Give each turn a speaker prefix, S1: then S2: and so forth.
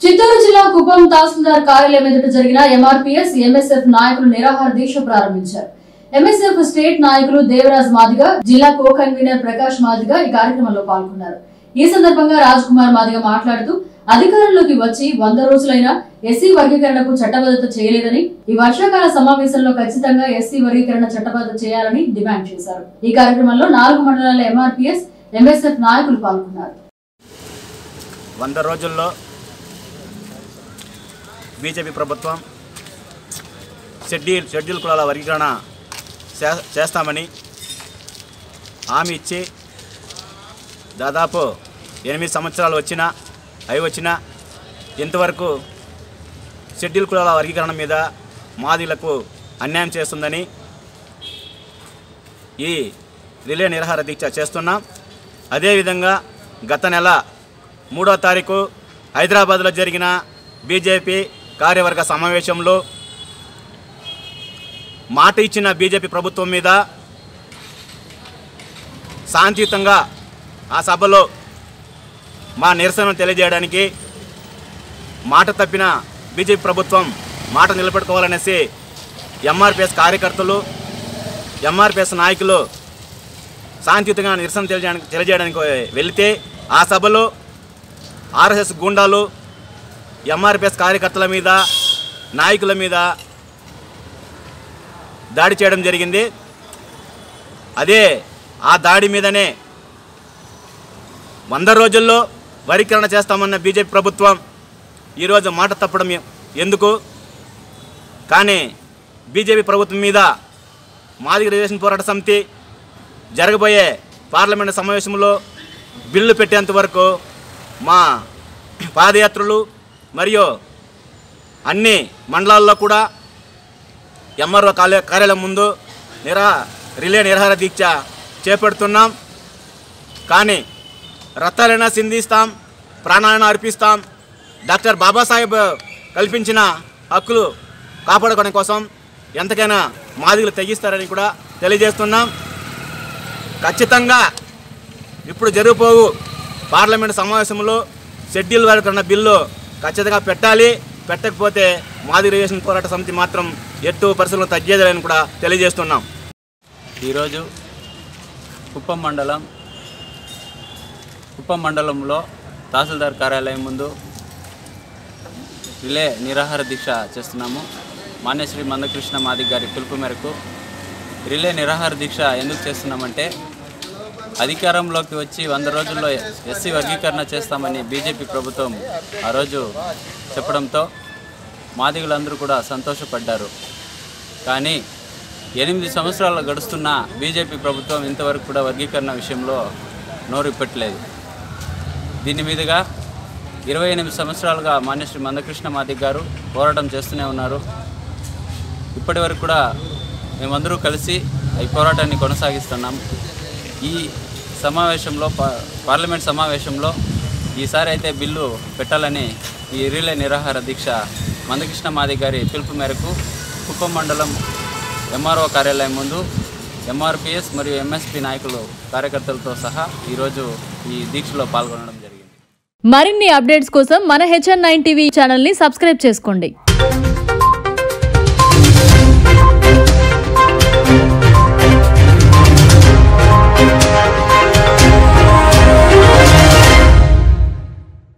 S1: చిత్తూరు జిల్లా కుప్పం తహసీల్దార్ కార్యాలయం ఎదుట జరిగిన ఎంఆర్పీఎస్ ఎంఎస్ఎఫ్ నాయకులు నిరాహార దీక్ష ప్రారంభించారు ఎంఎస్ఎఫ్ స్టేట్ నాయకులు దేవరాజ్ మాదిగ జిల్లా కో కన్వీనర్ ప్రకాష్ మాదిగ ఈ కార్యక్రమంలో పాల్గొన్నారు ఈ సందర్భంగా రాజ్ కుమార్ మాదిగ మాట్లాడుతూ అధికారంలోకి వచ్చి వంద రోజులైనా ఎస్సీ వర్గీకరణకు చట్టబద్ధత చేయలేదని ఈ వర్షాకాల సమావేశంలో ఖచ్చితంగా ఎస్సీ వర్గీకరణ చట్టబద్ధత చేయాలని డిమాండ్ చేశారు ఈ కార్యక్రమంలో నాలుగు మండలాల ఎంఆర్పీఎస్ ఎంఎస్ఎఫ్ నాయకులు పాల్గొన్నారు
S2: వంద రోజుల్లో బీజేపీ ప్రభుత్వం షెడ్యూల్ షెడ్యూల్ కులాల వర్గీకరణ చే- చేస్తామని హామీ ఇచ్చి దాదాపు ఎనిమిది సంవత్సరాలు వచ్చినా అవి వచ్చినా ఇంతవరకు షెడ్యూల్ కులాల వర్గీకరణ మీద మాదిలకు అన్యాయం చేస్తుందని ఈ రిలే నిరాహార దీక్ష చేస్తున్నాం అదేవిధంగా గత నెల మూడో తారీఖు హైదరాబాద్లో జరిగిన బీజేపీ కార్యవర్గ సమావేశంలో మాట ఇచ్చిన బీజేపీ ప్రభుత్వం మీద శాంతియుతంగా ఆ సభలో మా నిరసనను తెలియజేయడానికి మాట తప్పిన బీజేపీ ప్రభుత్వం మాట నిలబెట్టుకోవాలనేసి ఎంఆర్పిఎస్ కార్యకర్తలు ఎంఆర్పిఎస్ నాయకులు శాంతియుతంగా నిరసన తెలియజేయడానికి తెలియజేయడానికి వెళితే ఆ సభలో ఆర్ఎస్ఎస్ గూండాలు ఎంఆర్పిఎస్ కార్యకర్తల మీద నాయకుల మీద దాడి చేయడం జరిగింది అదే ఆ దాడి మీదనే వంద రోజుల్లో వరీకరణ చేస్తామన్న బీజేపీ ప్రభుత్వం ఈరోజు మాట తప్పడం ఎ- ఎందుకు కానీ బీజేపీ ప్రభుత్వం మీద మాదిగ రిజర్వేషన్ పోరాట సమితి జరగబోయే పార్లమెంట్ సమావేశంలో బిల్లు పెట్టేంత వరకు మా పాదయాత్రలు మరియు అన్ని మండలాల్లో కూడా ఎంఆర్ఓ కార్య కార్యాలయం ముందు నిరా రిలే నిరాహార దీక్ష చేపడుతున్నాం కానీ రక్తాలైనా సింధిస్తాం ప్రాణాలైనా అర్పిస్తాం డాక్టర్ బాబాసాహెబ్ కల్పించిన హక్కులు కాపాడుకోవడం కోసం ఎంతకైనా మాదిగలు తెగిస్తారని కూడా తెలియజేస్తున్నాం ఖచ్చితంగా ఇప్పుడు జరిగిపోవు పార్లమెంట్ సమావేశంలో షెడ్యూల్ వరకు ఉన్న బిల్లు ఖచ్చితంగా పెట్టాలి పెట్టకపోతే మాది రిజర్వేషన్ పోరాట సమితి మాత్రం ఎత్తు పరిస్థితులను తగ్గేదని కూడా తెలియజేస్తున్నాం
S3: ఈరోజు కుప్పం మండలం కుప్పం మండలంలో తహసీల్దార్ కార్యాలయం ముందు రిలే నిరాహార దీక్ష చేస్తున్నాము మాన్యశ్రీ మందకృష్ణ మాదిక్ గారి పిలుపు మేరకు రిలే నిరాహార దీక్ష ఎందుకు చేస్తున్నామంటే అధికారంలోకి వచ్చి వంద రోజుల్లో ఎస్సీ వర్గీకరణ చేస్తామని బీజేపీ ప్రభుత్వం ఆ రోజు చెప్పడంతో మాదిగలందరూ కూడా సంతోషపడ్డారు కానీ ఎనిమిది సంవత్సరాలు గడుస్తున్న బీజేపీ ప్రభుత్వం ఇంతవరకు కూడా వర్గీకరణ విషయంలో నోరు ఇప్పట్లేదు దీని మీదుగా ఇరవై ఎనిమిది సంవత్సరాలుగా మాన్యశ్రీ మందకృష్ణ మాదిక్ గారు పోరాటం చేస్తూనే ఉన్నారు ఇప్పటి వరకు కూడా మేమందరూ కలిసి ఈ పోరాటాన్ని కొనసాగిస్తున్నాం ఈ సమావేశంలో పా- పార్లమెంట్ సమావేశంలో ఈసారి అయితే బిల్లు పెట్టాలని ఈ రిలే నిరాహార దీక్ష మందకృష్ణ మాదిక్ గారి పిలుపు మేరకు కుప్పం మండలం ఎంఆర్ఓ కార్యాలయం ముందు ఎంఆర్పిఎస్ మరియు ఎంఎస్పి నాయకులు కార్యకర్తలతో సహా ఈరోజు ఈ దీక్షలో పాల్గొనడం జరిగింది
S4: మరిన్ని అప్డేట్స్ కోసం మన హెచ్ఎన్ నైన్ టీవీ ఛానల్ని సబ్స్క్రైబ్ చేసుకోండి